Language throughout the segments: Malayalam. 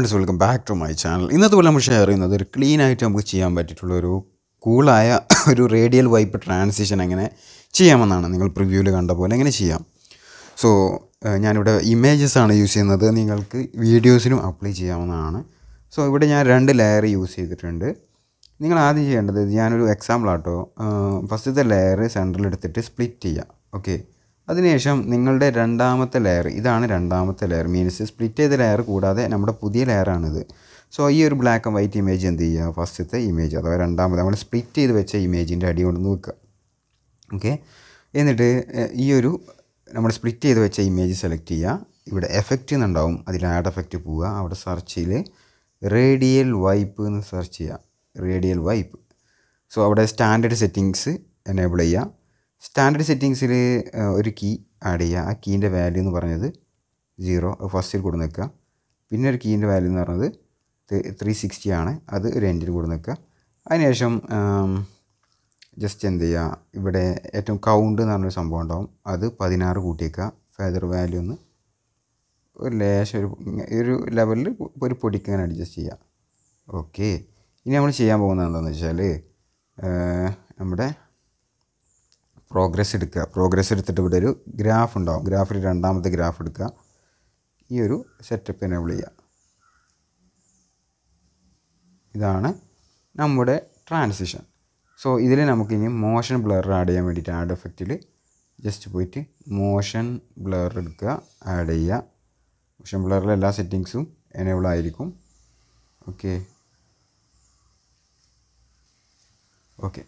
friends welcome back to my channel ഇന്നത്തെ പോലെ നമ്മൾ ഷെയർ ചെയ്യുന്നത് ഒരു ക്ലീൻ ആയിട്ട് നമുക്ക് ചെയ്യാൻ പറ്റിയിട്ടുള്ള ഒരു കൂളായ ഒരു റേഡിയൽ വൈപ്പ് ട്രാൻസിഷൻ എങ്ങനെ ചെയ്യാമെന്നാണ് നിങ്ങൾ പ്രിവ്യൂവിൽ കണ്ട പോലെ എങ്ങനെ ചെയ്യാം സോ ഞാനിവിടെ ഇമേജസ് ആണ് യൂസ് ചെയ്യുന്നത് നിങ്ങൾക്ക് വീഡിയോസിനും അപ്ലൈ ചെയ്യാവുന്നതാണ് സോ ഇവിടെ ഞാൻ രണ്ട് ലെയർ യൂസ് ചെയ്തിട്ടുണ്ട് നിങ്ങൾ ആദ്യം ചെയ്യേണ്ടത് ഇത് ഞാനൊരു എക്സാമ്പിൾ ആട്ടോ ഫസ്റ്റത്തെ ലെയർ സെൻറ്ററിൽ എടുത്തിട്ട് സ്പ്ലിറ്റ് ചെയ്യുക ഓക്കെ അതിനുശേഷം നിങ്ങളുടെ രണ്ടാമത്തെ ലെയർ ഇതാണ് രണ്ടാമത്തെ ലെയർ മീൻസ് സ്പ്ലിറ്റ് ചെയ്ത ലെയർ കൂടാതെ നമ്മുടെ പുതിയ ലെയറാണിത് സോ ഈ ഒരു ബ്ലാക്ക് ആൻഡ് വൈറ്റ് ഇമേജ് എന്ത് ചെയ്യുക ഫസ്റ്റത്തെ ഇമേജ് അഥവാ രണ്ടാമത് നമ്മൾ സ്പ്ലിറ്റ് ചെയ്ത് വെച്ച ഇമേജിൻ്റെ അടി കൊണ്ടുവന്ന് വെക്കുക ഓക്കെ എന്നിട്ട് എ, ഈ ഒരു നമ്മൾ സ്പ്ലിറ്റ് ചെയ്ത് വെച്ച ഇമേജ് സെലക്ട് ചെയ്യുക ഇവിടെ എഫക്റ്റ് എന്നുണ്ടാവും അതിൽ ആഡ് എഫക്റ്റ് പോവുക അവിടെ സെർച്ചിൽ റേഡിയൽ വൈപ്പ് എന്ന് സെർച്ച് ചെയ്യുക റേഡിയൽ വൈപ്പ് സോ അവിടെ സ്റ്റാൻഡേർഡ് സെറ്റിങ്സ് എനേബിൾ ചെയ്യുക സ്റ്റാൻഡേർഡ് സെറ്റിങ്സിൽ ഒരു കീ ആഡ് ചെയ്യുക ആ കീൻ്റെ വാല്യൂ എന്ന് പറഞ്ഞത് സീറോ ഫസ്റ്റിൽ കൊടുന്ന് നിൽക്കുക പിന്നെ ഒരു കീൻ്റെ വാല്യൂ എന്ന് പറഞ്ഞത് ത്രീ സിക്സ്റ്റി ആണ് അത് ഒരു എൻഡിൽ കൊടുന്ന് നിൽക്കുക അതിനുശേഷം ജസ്റ്റ് എന്ത് ചെയ്യുക ഇവിടെ ഏറ്റവും കൗണ്ട് എന്ന് പറഞ്ഞൊരു സംഭവം ഉണ്ടാവും അത് പതിനാറ് കൂട്ടിയേക്കുക ഫെദർ വാല്യൂ ഒന്ന് ഒരു ലേശം ഒരു ഒരു ലെവലിൽ ഒരു പൊടിക്ക് ഇങ്ങനെ അഡ്ജസ്റ്റ് ചെയ്യുക ഓക്കെ ഇനി നമ്മൾ ചെയ്യാൻ പോകുന്നത് എന്താണെന്ന് വെച്ചാൽ നമ്മുടെ പ്രോഗ്രസ് എടുക്കുക പ്രോഗ്രസ് എടുത്തിട്ട് ഇവിടെ ഒരു ഗ്രാഫ് ഉണ്ടാവും ഗ്രാഫിൽ രണ്ടാമത്തെ ഗ്രാഫ് എടുക്കുക ഈ ഒരു സെറ്റപ്പ് എനേബിൾ ചെയ്യുക ഇതാണ് നമ്മുടെ ട്രാൻസിഷൻ സോ ഇതിൽ നമുക്കിനി മോഷൻ ബ്ലർ ആഡ് ചെയ്യാൻ വേണ്ടിയിട്ട് ആഡ് എഫക്റ്റിൽ ജസ്റ്റ് പോയിട്ട് മോഷൻ ബ്ലർ എടുക്കുക ആഡ് ചെയ്യുക മോഷൻ ബ്ലറിലെ എല്ലാ സെറ്റിങ്സും എനേബിൾ ആയിരിക്കും ഓക്കെ ഓക്കെ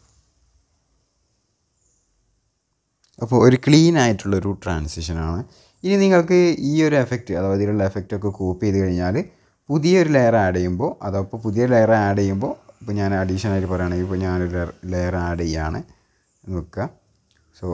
അപ്പോൾ ഒരു ക്ലീൻ ആയിട്ടുള്ളൊരു ട്രാൻസിഷനാണ് ഇനി നിങ്ങൾക്ക് ഈ ഒരു എഫക്റ്റ് അഥവാ ഇതിലുള്ള എഫക്റ്റ് ഒക്കെ കോപ്പി ചെയ്ത് കഴിഞ്ഞാൽ പുതിയൊരു ലെയർ ആഡ് ചെയ്യുമ്പോൾ അതപ്പോൾ പുതിയ ലെയർ ആഡ് ചെയ്യുമ്പോൾ ഇപ്പോൾ ഞാൻ അഡീഷണൽ ആയിട്ട് പറയുകയാണെങ്കിൽ ഇപ്പോൾ ഞാനൊരു ലെയർ ആഡ് ചെയ്യാണ് എന്ന് വെക്കുക സോ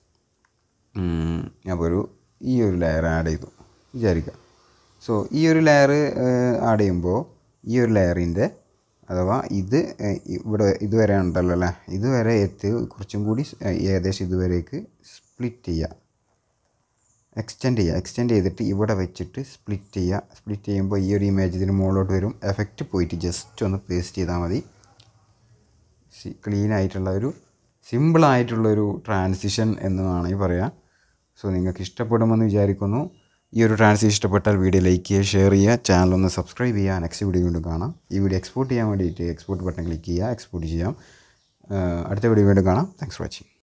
അപ്പോൾ ഒരു ഈ ഒരു ലെയർ ആഡ് ചെയ്തു വിചാരിക്കുക സോ ഈ ഒരു ലെയർ ആഡ് ചെയ്യുമ്പോൾ ഈ ഒരു ലെയറിൻ്റെ അഥവാ ഇത് ഏഹ്, ഇവിടെ ഇതുവരെ ഉണ്ടല്ലോ അല്ലേ ഇതുവരെ എത്തി കുറച്ചും കൂടി സ്- ഏഹ്, ഏകദേശം ഇതുവരേക്ക് സ്പ്ലിറ്റ് ചെയ്യുക എക്സ്റ്റെൻഡ് ചെയ്യുക എക്സ്റ്റെൻഡ് ചെയ്തിട്ട് ഇവിടെ വെച്ചിട്ട് സ്പ്ലിറ്റ് ചെയ്യുക സ്പ്ലിറ്റ് ചെയ്യുമ്പോൾ ഈ ഒരു ഇമേജ് ഇതിന് മുകളിലോട്ട് വരും എഫക്റ്റ് പോയിട്ട് ജസ്റ്റ് ഒന്ന് പേസ്റ്റ് ചെയ്താൽ മതി ക്ലീൻ ആയിട്ടുള്ള ഒരു സിമ്പിൾ ആയിട്ടുള്ള ഒരു ട്രാൻസിഷൻ എന്ന് വേണമെങ്കിൽ പറയാം സോ നിങ്ങൾക്ക് ഇഷ്ടപ്പെടുമെന്ന് വിചാരിക്കുന്നു ഈ ഒരു ട്രാൻസിഷൻ ഇഷ്ടപ്പെട്ടാൽ വീഡിയോ ലൈക്ക് ചെയ്യുക ഷെയർ ചെയ്യുക ചാനൽ ഒന്ന് സബ്സ്ക്രൈബ് ചെയ്യുക നെക്സ്റ്റ് വീഡിയോ വീണ്ടും കാണാം ഈ വീഡിയോ എക്സ്പോർട്ട് ചെയ്യാൻ വേണ്ടിയിട്ട് എക്സ്പോർട്ട് ബട്ടൺ ക്ലിക്ക് ചെയ്യുക എക്സ്പോർട്ട് ചെയ്യാം ആ, അടുത്ത വീഡിയോ വീണ്ടും കാണാം താങ്ക്സ് ഫോർ വാച്ചിങ്